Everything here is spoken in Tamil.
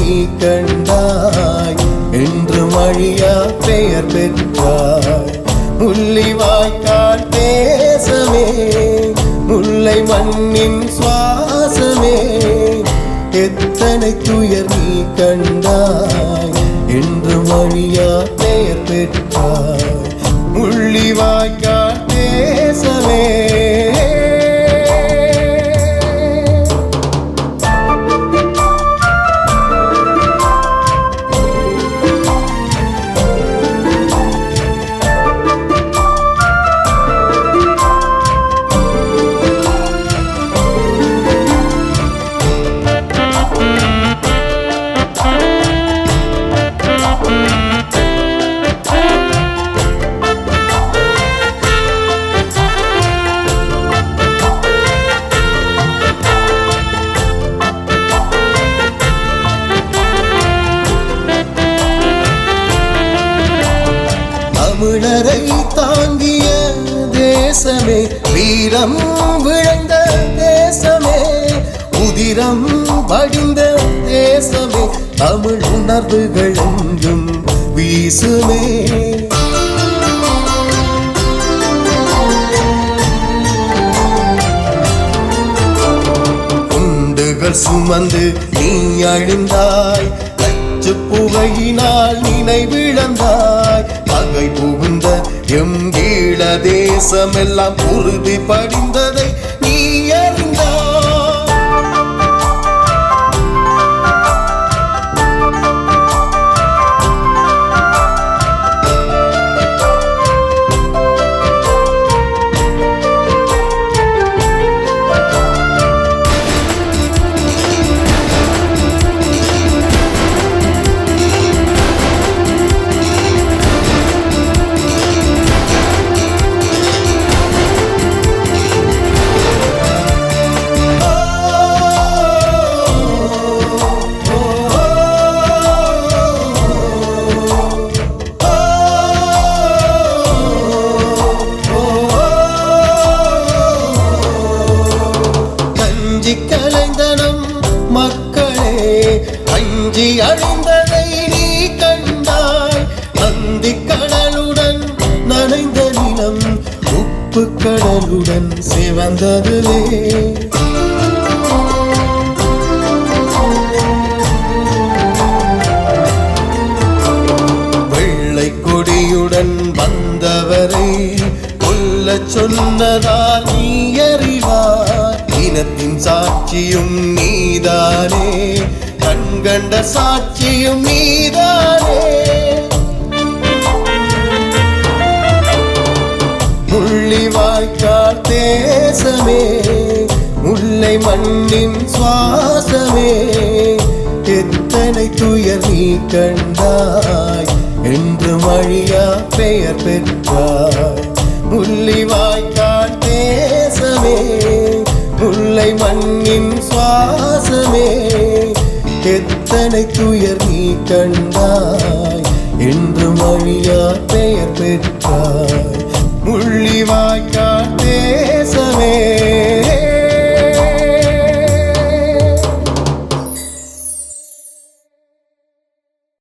நீ கண்டாய் என்று மழியா பெயர் பெற்றாய் முள்ளி வாய்க்கால் தேசமே முல்லை மண்ணின் சுவாசமே எத்தனை துயர் நீ கண்டாய் என்று மழியா பெயர் பெற்றாய் முள்ளி வாய்க்கால் தேசமே தமிழரை தாங்கிய தேசமே வீரம் விளைந்த தேசமே உதிரம் வடிந்த தேசமே தமிழ் உணர்வுகள் எங்கும் வீசுமே குண்டுகள் சுமந்து நீ அழிந்தாய் நச்சு புகையினால் நினைவிழந்தாய் பகை புகுந்த எம் ஈழ தேசமெல்லாம் உறுதி படிந்ததை நீ அறிந்தாய் கஞ்சி கலைந்தனம் மக்களே அஞ்சி அழிந்ததை நீ கண்டாய் நந்தி கடலுடன் நனைந்த நிலம் உப்பு கடலுடன் சிவந்ததுவே வெள்ளை கொடியுடன் வந்தவரை கொல்லச் சொன்னதால் நீ அறிவார் இனத்தின் சாட்சியும் நீதானே கண்கண்ட சாட்சியும் நீதானே முள்ளி வாய்க்கால் தேசமே முல்லை மண்ணின் சுவாசமே எத்தனை துயர் நீ கண்டாய் என்று மழியா பெயர் பெற்றாய் முள்ளி வாய்க்கால் தேசமே முல்லை மண்ணின் சுவாசமே எத்தனை துயர் நீ கண்டாய் என்று மழியா பெயர் பெற்றாய் முள்ளி வாய்க்கால் தேசமே